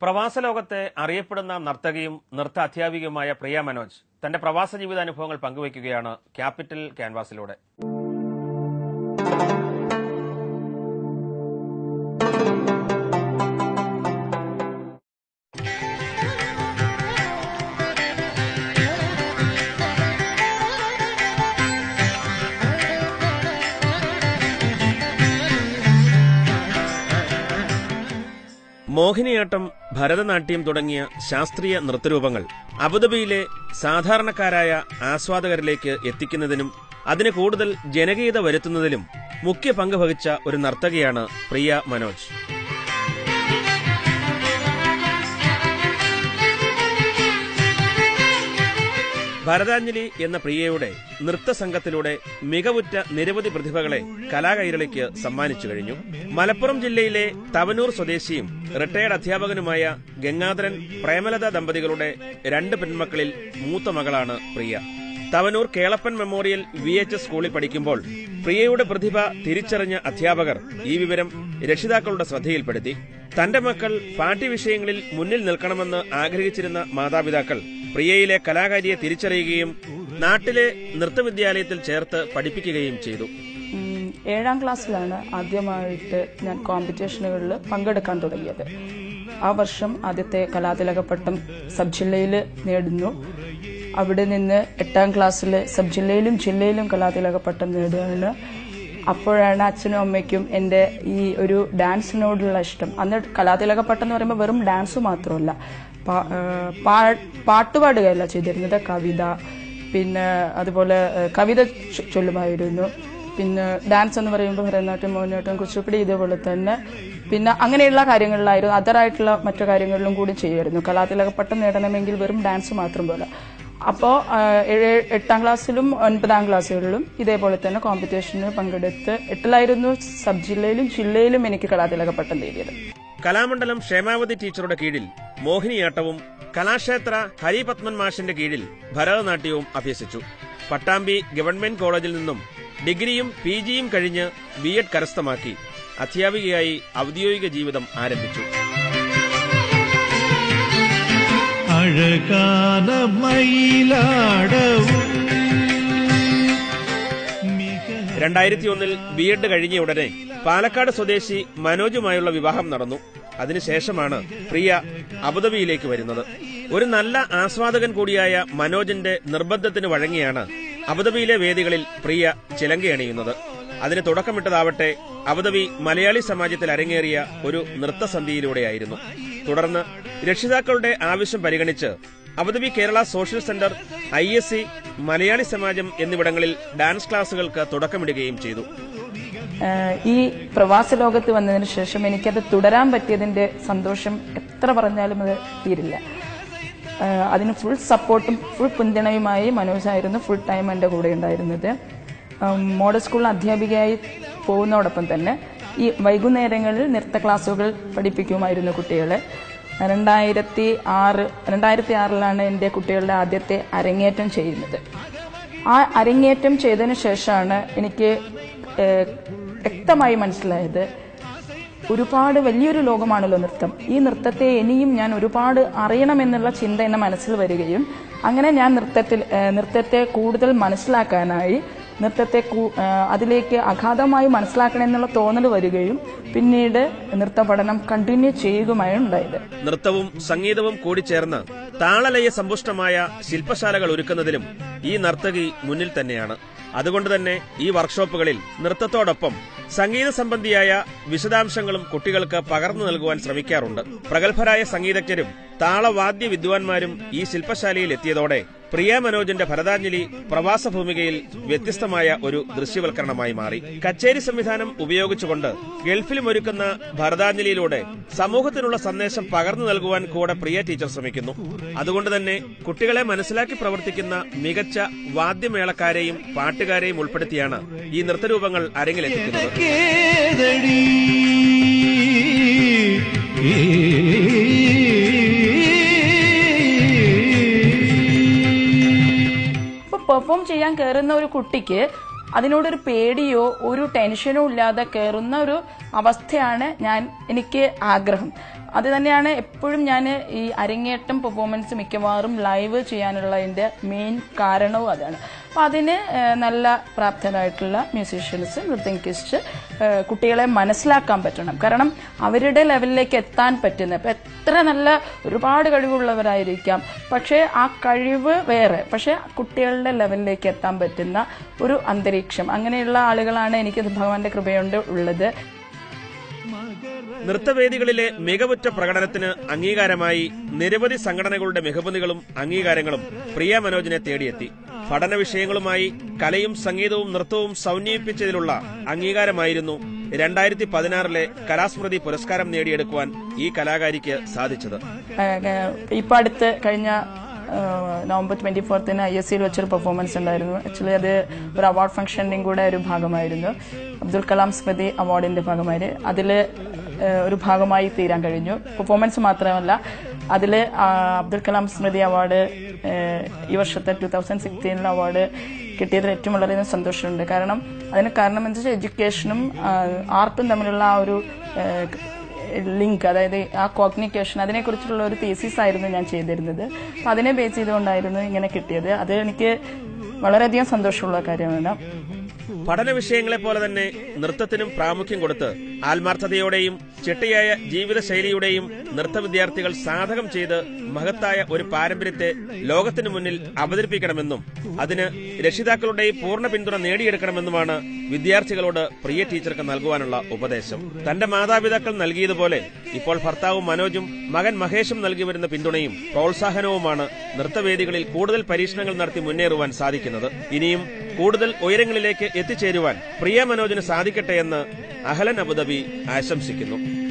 പ്രവാസ ലോകത്തെ അറിയപ്പെടുന്ന നർത്തകിയും നൃത്ത അധ്യാപികയുമായ പ്രിയ മനോജ് തന്റെ പ്രവാസ ജീവിതാനുഭവങ്ങൾ പങ്കുവയ്ക്കുകയാണ് ക്യാപിറ്റൽ ക്യാൻവാസിലൂടെ മോഹിനിയാട്ടം ഭരതനാട്യം തുടങ്ങിയ ശാസ്ത്രീയ നൃത്തരൂപങ്ങൾ അബുദാബിയിലെ സാധാരണക്കാരായ ആസ്വാദകരിലേക്ക് എത്തിക്കുന്നതിനും അതിന് കൂടുതൽ ജനകീയത വരുത്തുന്നതിലും മുഖ്യ പങ്ക് വഹിച്ച ഒരു നർത്തകിയാണ് പ്രിയ മനോജ് ഭരതാഞ്ജലി എന്ന പ്രിയയുടെ നൃത്തസംഘത്തിലൂടെ മികവുറ്റ നിരവധി പ്രതിഭകളെ കലാകൈരളിക്ക് സമ്മാനിച്ചു കഴിഞ്ഞു മലപ്പുറം ജില്ലയിലെ തവനൂർ സ്വദേശിയും റിട്ടയർഡ് അധ്യാപകനുമായ ഗംഗാധരൻ പ്രേമലത ദമ്പതികളുടെ രണ്ട് പെൺമക്കളിൽ മൂത്ത മകളാണ് Priya Tavanur Kelappan memorial V H S സ്കൂളിൽ പഠിക്കുമ്പോൾ പ്രിയയുടെ പ്രതിഭ തിരിച്ചറിഞ്ഞ അധ്യാപകർ ഈ വിവരം രക്ഷിതാക്കളുടെ ശ്രദ്ധയിൽപ്പെടുത്തി തന്റെ മക്കൾ പാഠ്യവിഷയങ്ങളിൽ മുന്നിൽ നിൽക്കണമെന്ന് ആഗ്രഹിച്ചിരുന്ന മാതാപിതാക്കൾ പ്രിയയിലെ കലാകാരിയെ തിരിച്ചറിയുകയും നാട്ടിലെ നൃത്തവിദ്യാലയത്തിൽ ചേർത്ത് പഠിപ്പിക്കുകയും ചെയ്തു ഉം, ഏഴാം ക്ലാസ്സിലാണ് ആദ്യമായിട്ട് ഞാൻ കോമ്പറ്റീഷനുകളിൽ പങ്കെടുക്കാൻ തുടങ്ങിയത് ആ വർഷം ആദ്യത്തെ കലാതിലകപ്പട്ടം സബ് ജില്ലയിൽ നേടുന്നു അവിടെ നിന്ന് എട്ടാം ക്ലാസ്സിൽ സബ് ജില്ലയിലും ജില്ലയിലും കലാതിലകപ്പട്ടം നേടുകയാണ് അപ്പോഴാണ് അച്ഛനും അമ്മയ്ക്കും എൻ്റെ ഈ ഒരു ഡാൻസിനോടുള്ള ഇഷ്ടം അന്ന് കലാതിലകപ്പട്ടം എന്ന് പറയുമ്പോൾ വെറും ഡാൻസ് മാത്രമല്ല പാ- ആ, പാ- പാട്ടുപാടുകയല്ല ചെയ്തിരുന്നത് കവിത പിന്നെ അതുപോലെ ഏഹ്, കവിത ചൊ- ചൊല്ലുമായിരുന്നു പിന്നെ ഡാൻസ് എന്ന് പറയുമ്പോൾ ഭരതനാട്യം മോഹിനിയാട്ടം കുച്ചിപ്പുടി ഇതേപോലെ തന്നെ പിന്നെ അങ്ങനെയുള്ള കാര്യങ്ങളിലായിരുന്നു അതറായിട്ടുള്ള മറ്റു കാര്യങ്ങളിലും കൂടി ചെയ്യുമായിരുന്നു കലാതിലകപ്പട്ടം നേടണമെങ്കിൽ വെറും ഡാൻസ് മാത്രം പോലെ അപ്പോൾ എട്ടാം ക്ലാസ്സിലും ഒൻപതാം ക്ലാസ്സുകളിലും ഇതേപോലെ തന്നെ കോമ്പറ്റീഷന് പങ്കെടുത്ത് എട്ടിലായിരുന്നു സബ് ജില്ലയിലും ജില്ലയിലും എനിക്ക് കലാതിലകപ്പട്ടം നേടിയത് കലാമണ്ഡലം ക്ഷേമാവതി ടീച്ചറുടെ കീഴിൽ മോഹിനിയാട്ടവും കലാക്ഷേത്ര ഹരിപത്മൻ മാഷിന്റെ കീഴിൽ ഭരതനാട്യവും അഭ്യസിച്ചു പട്ടാമ്പി ഗവൺമെന്റ് കോളേജിൽ നിന്നും ഡിഗ്രിയും പി ജിയും കഴിഞ്ഞ് ബി എഡ് കരസ്ഥമാക്കി അധ്യാപികയായി ഔദ്യോഗിക ജീവിതം ആരംഭിച്ചു അഴകാന മയിലാടവും മിക രണ്ടായിരത്തി ഒന്നിൽ ബി എഡ് കഴിഞ്ഞ ഉടനെ പാലക്കാട് സ്വദേശി മനോജുമായുള്ള വിവാഹം നടന്നു അതിനുശേഷമാണ് പ്രിയ അബുദാബിയിലേക്ക് വരുന്നത് ഒരു നല്ല ആസ്വാദകൻ കൂടിയായ മനോജിന്റെ നിർബന്ധത്തിന് വഴങ്ങിയാണ് അബുദാബിയിലെ വേദികളിൽ പ്രിയ ചിലങ്കയണിയുന്നത് അതിന് തുടക്കമിട്ടതാവട്ടെ അബുദാബി മലയാളി സമാജത്തിൽ അരങ്ങേറിയ ഒരു നൃത്തസന്ധിയിലൂടെയായിരുന്നു തുടർന്ന് രക്ഷിതാക്കളുടെ ആവശ്യം പരിഗണിച്ച് Abu Dhabi Kerala social centre I S C Malayali Samajam എന്നിവിടങ്ങളിൽ ഡാൻസ് ക്ലാസുകൾക്ക് തുടക്കമിടുകയും ചെയ്തു ഏഹ് ഈ പ്രവാസ ലോകത്ത് വന്നതിന് ശേഷം എനിക്കത് തുടരാൻ പറ്റിയതിന്റെ സന്തോഷം എത്ര പറഞ്ഞാലും അത് തീരില്ല ഏഹ് അതിന് ഫുൾ സപ്പോർട്ടും ഫുൾ പിന്തുണയുമായി മനോജായിരുന്നു ഫുൾ ടൈം എൻ്റെ കൂടെ ഉണ്ടായിരുന്നത് ഉം, മോഡൽ സ്കൂളിൽ അധ്യാപികയായി പോകുന്നതോടൊപ്പം തന്നെ ഈ വൈകുന്നേരങ്ങളിൽ നൃത്ത ക്ലാസ്സുകൾ പഠിപ്പിക്കുമായിരുന്നു കുട്ടികളെ രണ്ടായിരത്തി ആറ് രണ്ടായിരത്തി ആറിലാണ് എൻ്റെ കുട്ടികളുടെ ആദ്യത്തെ അരങ്ങേറ്റം ചെയ്യുന്നത് ആ അരങ്ങേറ്റം ചെയ്തതിന് ശേഷമാണ് എനിക്ക് ഏഹ്, വ്യക്തമായി മനസ്സിലായത് ഒരുപാട് വലിയൊരു ലോകമാണല്ലോ നൃത്തം ഈ നൃത്തത്തെ ഇനിയും ഞാൻ ഒരുപാട് അറിയണമെന്നുള്ള ചിന്ത എന്നെ മനസ്സിൽ വരികയും അങ്ങനെ ഞാൻ നൃത്തത്തിൽ ഏഹ്, നൃത്തത്തെ കൂടുതൽ മനസ്സിലാക്കാനായി നൃത്തത്തെ കൂ- ഏഹ്, അതിലേക്ക് അഗാധമായി മനസ്സിലാക്കണമെന്നുള്ള തോന്നൽ വരികയും പിന്നീട് നൃത്ത പഠനം കണ്ടിന്യൂ ചെയ്യുകയുമാണ് ഉണ്ടായത് നൃത്തവും സംഗീതവും കൂടിച്ചേർന്ന് താളലയ സമ്പുഷ്ടമായ ശില്പശാലകൾ ഒരുക്കുന്നതിലും ഈ നർത്തകി മുന്നിൽ തന്നെയാണ് അതുകൊണ്ട് തന്നെ ഈ വർക്ക്ഷോപ്പുകളിൽ നൃത്തത്തോടൊപ്പം സംഗീത സംബന്ധിയായ വിശദാംശങ്ങളും കുട്ടികൾക്ക് പകർന്നു നൽകുവാൻ ശ്രമിക്കാറുണ്ട് പ്രഗത്ഭരായ സംഗീതജ്ഞരും താളവാദ്യ വിദ്വാൻമാരും ഈ ശില്പശാലയിൽ എത്തിയതോടെ പ്രിയ മനോജിന്റെ ഭരതാഞ്ജലി പ്രവാസ ഭൂമികയിൽ വ്യത്യസ്തമായ ഒരു ദൃശ്യവൽക്കരണമായി മാറി കച്ചേരി സംവിധാനം ഉപയോഗിച്ചുകൊണ്ട് ഗൾഫിലും ഒരുക്കുന്ന ഭരതാഞ്ജലിയിലൂടെ സമൂഹത്തിനുള്ള സന്ദേശം പകർന്നു നൽകുവാൻ കൂടെ പ്രിയ ടീച്ചർ ശ്രമിക്കുന്നു അതുകൊണ്ട് തന്നെ കുട്ടികളെ മനസ്സിലാക്കി പ്രവർത്തിക്കുന്ന മികച്ച വാദ്യമേളക്കാരെയും പാട്ടുകാരെയും ഉൾപ്പെടുത്തിയാണ് ഈ നൃത്തരൂപങ്ങൾ അരങ്ങിലെത്തിക്കുന്നത് കേതടി അപ്പൊ പെർഫോം ചെയ്യാൻ കയറുന്ന ഒരു കുട്ടിക്ക് അതിനോടൊരു പേടിയോ ഒരു ടെൻഷനോ ഇല്ലാതെ കയറുന്ന ഒരു അവസ്ഥയാണ് ഞാൻ എനിക്ക് ആഗ്രഹം അത് തന്നെയാണ് എപ്പോഴും ഞാൻ ഈ അരങ്ങേറ്റം പെർഫോമൻസ് മിക്കവാറും ലൈവ് ചെയ്യാനുള്ളതിന്റെ മെയിൻ കാരണവും അതാണ് അപ്പൊ അതിന് ഏഹ്, നല്ല പ്രാപ്തരായിട്ടുള്ള മ്യൂസീഷ്യൻസ് നൃത്യങ്കിസ്റ്റ് കുട്ടികളെ മനസ്സിലാക്കാൻ പറ്റണം കാരണം അവരുടെ ലെവലിലേക്ക് എത്താൻ പറ്റുന്ന ഇപ്പൊ എത്ര നല്ല ഒരുപാട് കഴിവുള്ളവരായിരിക്കാം പക്ഷേ ആ കഴിവ് വേറെ പക്ഷെ കുട്ടികളുടെ ലെവലിലേക്ക് എത്താൻ പറ്റുന്ന ഒരു അന്തരീക്ഷം അങ്ങനെയുള്ള ആളുകളാണ് എനിക്ക് ഭഗവാന്റെ കൃപയുണ്ട് ഉള്ളത് നൃത്തവേദികളിലെ മികവുറ്റ പ്രകടനത്തിന് അംഗീകാരമായി നിരവധി സംഘടനകളുടെ മികവുതികളും അംഗീകാരങ്ങളും പ്രിയ മനോജിനെ തേടിയെത്തി പഠന വിഷയങ്ങളുമായി കലയും സംഗീതവും നൃത്തവും സൗന്യയിപ്പിച്ചതിലുള്ള അംഗീകാരമായിരുന്നു രണ്ടായിരത്തി പതിനാറിലെ കലാസ്മൃതി പുരസ്കാരം നേടിയെടുക്കുവാൻ ഈ കലാകാരിക്ക് സാധിച്ചത് ഏഹ് ഇപ്പൊ അടുത്ത് കഴിഞ്ഞ ഏഹ് നവംബർ ട്വന്റി ഫോർത്തിന് ഐ എസ് സിയിൽ വെച്ചൊരു പെർഫോമൻസ് ഉണ്ടായിരുന്നു ആക്ച്വലി അത് ഒരു അവാർഡ് ഫംഗ്ഷന്റെയും കൂടെ ഒരു ഭാഗമായിരുന്നു അബ്ദുൽ കലാം സ്മൃതി അവാർഡിന്റെ ഭാഗമായി അതിൽ ഒരു ഭാഗമായി തീരാൻ കഴിഞ്ഞു പെർഫോമൻസ് മാത്രമല്ല അതിൽ അബ്ദുൽ കലാം സ്മൃതി അവാർഡ് ഏഹ് ഈ വർഷത്തെ ടൂ തൗസൻഡ് സിക്സ്റ്റീനിലെ അവാർഡ് കിട്ടിയതിൽ ഏറ്റവും വളരെയധികം സന്തോഷമുണ്ട് കാരണം അതിന് കാരണം എന്താ വെച്ചാൽ എഡ്യൂക്കേഷനും ആർട്ടും തമ്മിലുള്ള ആ ഒരു ഏഹ് ലിങ്ക് അതായത് ആ കോഗ്നിക്കേഷൻ അതിനെക്കുറിച്ചുള്ള ഒരു തീസിസ് ആയിരുന്നു ഞാൻ ചെയ്തിരുന്നത് അപ്പൊ അതിനെ ബേസ് ചെയ്തുകൊണ്ടായിരുന്നു ഇങ്ങനെ കിട്ടിയത് അത് എനിക്ക് വളരെയധികം സന്തോഷമുള്ള കാര്യമാണ് പഠന വിഷയങ്ങളെ പോലെ തന്നെ നൃത്തത്തിനും പ്രാമുഖ്യം കൊടുത്ത് ആത്മാർത്ഥതയോടെയും ചിട്ടയായ ജീവിതശൈലിയുടെയും നൃത്ത വിദ്യാർത്ഥികൾ സാധകം ചെയ്ത് മഹത്തായ ഒരു പാരമ്പര്യത്തെ ലോകത്തിനു മുന്നിൽ അവതരിപ്പിക്കണമെന്നും അതിന് രക്ഷിതാക്കളുടെ പൂർണ്ണ പിന്തുണ നേടിയെടുക്കണമെന്നുമാണ് വിദ്യാർത്ഥികളോട് പ്രിയ ടീച്ചർക്ക് നൽകുവാനുള്ള ഉപദേശം തന്റെ മാതാപിതാക്കൾ നൽകിയതുപോലെ ഇപ്പോൾ ഭർത്താവ് മനോജും മകൻ മഹേഷും നൽകി വരുന്ന പിന്തുണയും പ്രോത്സാഹനവുമാണ് നൃത്തവേദികളിൽ കൂടുതൽ പരീക്ഷണങ്ങൾ നടത്തി മുന്നേറുവാൻ സാധിക്കുന്നത് ഇനിയും കൂടുതൽ ഉയരങ്ങളിലേക്ക് എത്തിച്ചേരുവാൻ പ്രിയ മനോജിന് സാധിക്കട്ടെ എന്ന് അഹലൻ അബുദാബി ആശംസിക്കുന്നു